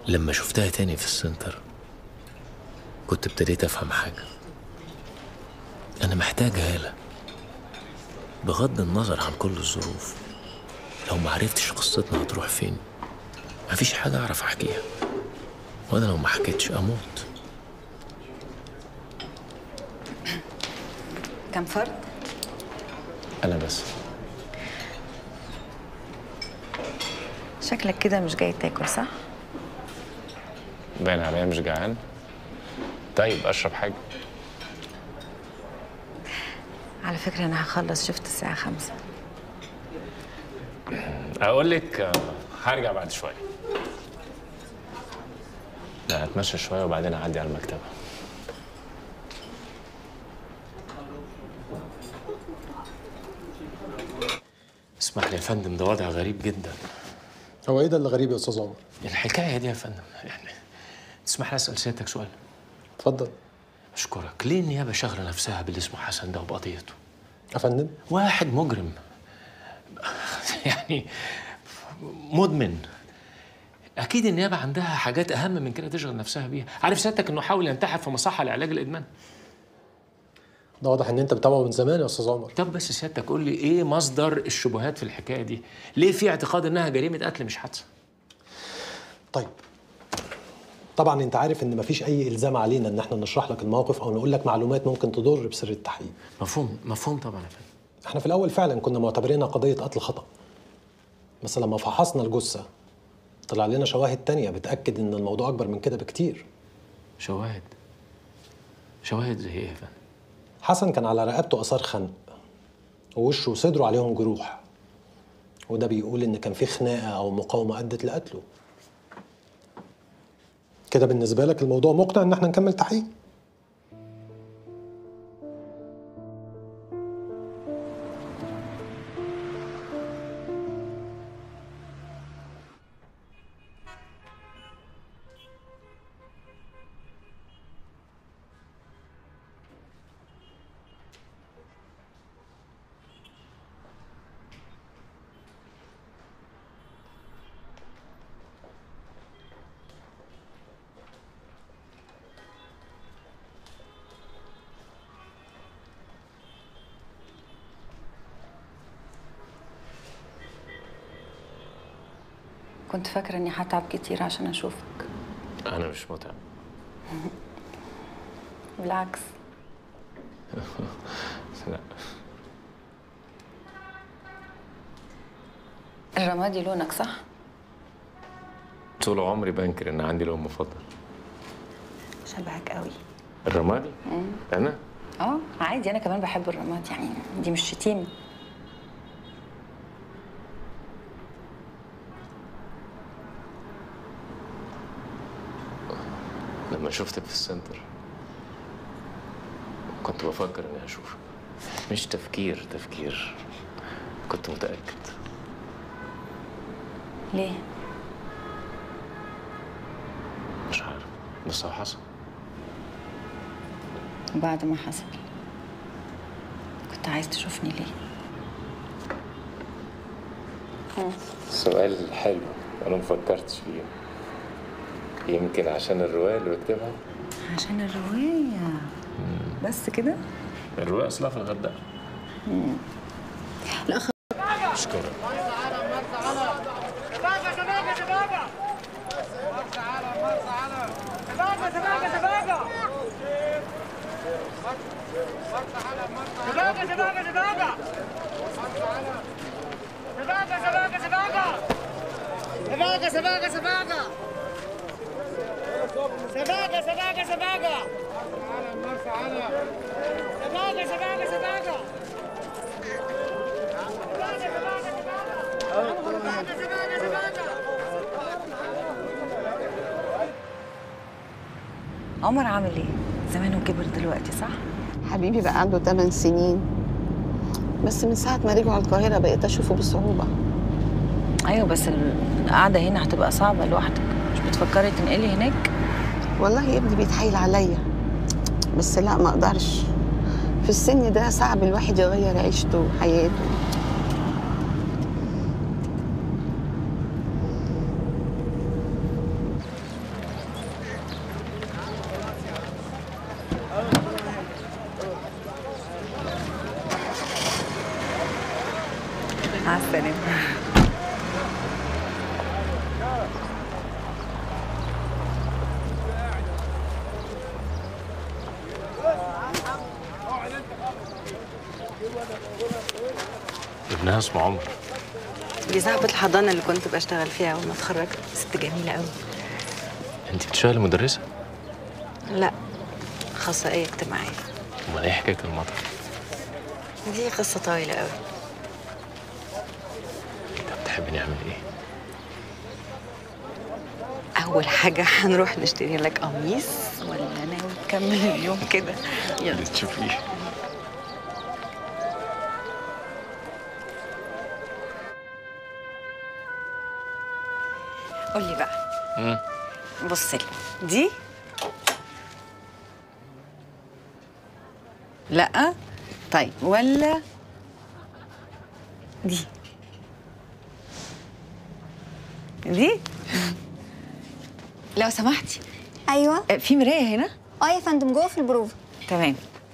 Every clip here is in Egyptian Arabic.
لما شفتها تاني في السنتر كنت ابتديت افهم حاجة انا محتاج هالة بغض النظر عن كل الظروف لو ما عرفتش قصتنا هتروح فين مفيش حاجة اعرف احكيها وانا لو ما حكيتش اموت كم فرد؟ انا بس شكلك كده مش جاي تاكل صح؟ باين عليا مش جعان طيب اشرب حاجة على فكرة أنا هخلص شفت الساعة خمسة اقول لك آه، هرجع بعد شويه لا هتمشى شويه وبعدين اعدي على المكتبه اسمح لي يا فندم ده وضع غريب جدا هو ايه ده اللي غريب يا استاذ عمر؟ الحكايه دي يا فندم يعني تسمح لي اسال سيادتك سؤال اتفضل اشكرك ليه النيابه شاغله نفسها باللي اسمه حسن ده وبقضيته يا فندم واحد مجرم يعني مدمن اكيد النيابه عندها حاجات اهم من كده تشغل نفسها بيها عارف سيادتك انه حاول ينتحر في مصحه لعلاج الادمان ده واضح ان انت بتابعه من زمان يا استاذ عمر طب بس سيادتك قول لي ايه مصدر الشبهات في الحكايه دي ليه في اعتقاد انها جريمه قتل مش حادثه طيب طبعا انت عارف ان مفيش اي الزام علينا ان احنا نشرح لك الموقف او نقول لك معلومات ممكن تضر بسر التحقيق مفهوم مفهوم طبعا يا فندم احنا في الاول فعلا كنا معتبرينها قضيه قتل خطا بس لما فحصنا الجثه طلع لنا شواهد تانية بتاكد ان الموضوع اكبر من كده بكتير شواهد شواهد زي ايه يا فندم حسن كان على رقبته اثار خنق ووشه وصدره عليهم جروح وده بيقول ان كان في خناقه او مقاومه ادت لقتله كده بالنسبه لك الموضوع مقنع ان احنا نكمل تحقيق كنت فاكرة إني هتعب كتير عشان أشوفك انا مش متعب بالعكس لا الرمادي لونك صح؟ طول عمري بنكر ان عندي لون مفضل شبهك قوي الرمادي انا اه عادي أنا كمان بحب الرمادي يعني دي مش شتيمة لما شفتك في السنتر كنت بفكر اني اشوفك مش تفكير تفكير كنت متأكد ليه؟ مش عارف بس هو حصل بعد ما حصل كنت عايز تشوفني ليه؟ سؤال حلو انا مفكرتش فيه يمكن عشان الرواية اللي بكتبها عشان الرواية بس كده؟ الرواية اصلها في الغردقة لا خ... اشكرك سباقة سباقة سباقة سباقة سباقة سباقة سباقة سباقة سباقة عمر عامل ايه؟ زمانه كبر دلوقتي صح؟ حبيبي بقى عنده 8 سنين بس من ساعة ما رجعوا القاهرة بقيت أشوفه بصعوبة ايوه بس القعدة هنا هتبقى صعبة لوحدك مش بتفكري تنقلي هناك؟ والله ابني بيتحايل عليا بس لا ما أقدرش في السن ده صعب الواحد يغير عيشته وحياته السلامه ابنها اسمه عمر دي صاحبة الحضانة اللي كنت بشتغل فيها أول ما اتخرجت ست جميلة قوي انت بتشتغلي مدرسه لا أخصائية اجتماعية امال ايه حكايه المطر دي قصة طويلة قوي انت بتحبي نعمل ايه أول حاجة هنروح نشتري لك قميص ولا ناوي نكمل اليوم كده يلا اللي تشوفيه قولي بقى مم. بص لي دي لا طيب ولا دي دي لو سمحتي ايوه آه، في مرايه هنا اه يا فندم جوه في البروفا تمام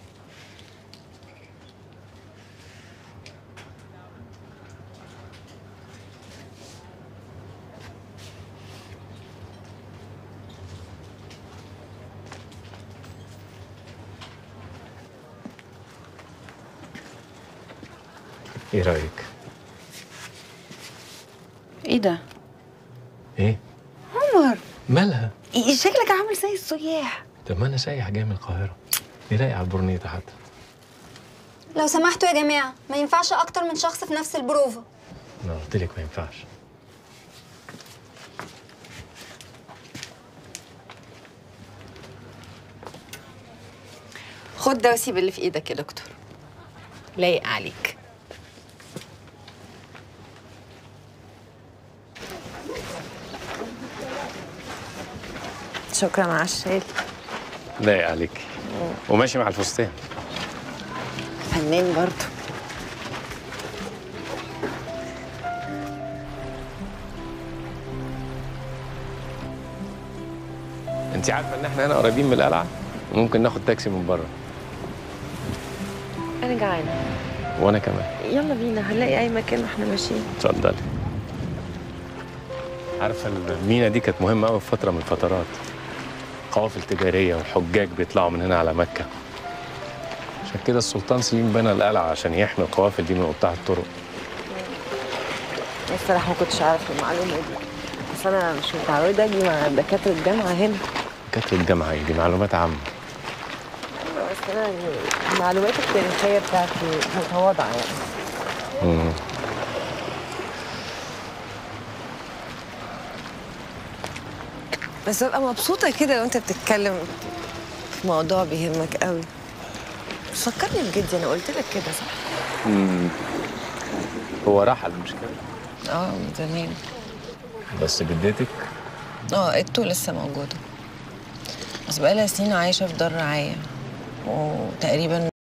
ايه رايك ايه ده ايه عمر مالها إيه شكلك عامل زي السياح طب ما انا سايح جاي من القاهره دي لاقي على البورنيطه حتى لو سمحتوا يا جماعه ما ينفعش اكتر من شخص في نفس البروفا انا قلت لك ما ينفعش خد ده وسيب اللي في ايدك يا دكتور لايق عليك شكرا على الشاي لايق عليك وماشي مع الفستان فنان برضه انت عارفه ان احنا هنا قريبين من القلعه وممكن ناخد تاكسي من بره انا جعانه وانا كمان يلا بينا هنلاقي اي مكان واحنا ماشيين اتفضلي عارفه المينا دي كانت مهمه قوي في فتره من الفترات قوافل تجاريه وحجاج بيطلعوا من هنا على مكه عشان كده السلطان سليم بنى القلعه عشان يحمي القوافل دي من قطاع الطرق الصراحة ما كنتش أعرف المعلومة دي بس أنا مش متعودة أجي مع دكاترة الجامعة هنا كانت الجامعه إيه؟ دي معلومات عامه بس أنا يعني المعلومات التاريخية بتاعتي متواضعة يعني مم. بس ببقى مبسوطة كده وأنت بتتكلم في موضوع بيهمك قوي بس فكرني بجدي أنا قلت لك كده صح؟ هو رحل مش كده اه من زمان بس جدتك اه عيلته لسه موجودة بس بقالها سنين عايشة في دار رعاية وتقريبا